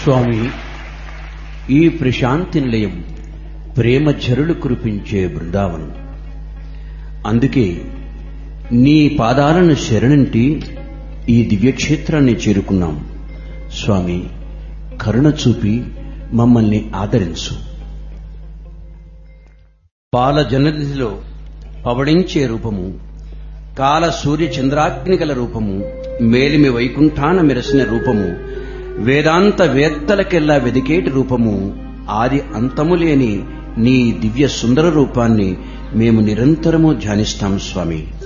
స్వామి ఈ ప్రశాంతి నిలయం ప్రేమ ఝరులు కురిపించే బృందావనం అందుకే నీ పాదాలను శరణంటి ఈ దివ్యక్షేత్రాన్ని చేరుకున్నాం స్వామి కరుణ చూపి మమ్మల్ని ఆదరించు పాల జనదిలో పవడించే రూపము కాల సూర్య చంద్రాగ్నిగల రూపము మేలిమి వైకుంఠాన మెరసిన రూపము వేదాంత వేత్తలకెల్లా వెదికేటి రూపము ఆది అంతము లేని నీ దివ్య సుందర రూపాన్ని మేము నిరంతరము ధ్యానిస్తాం స్వామి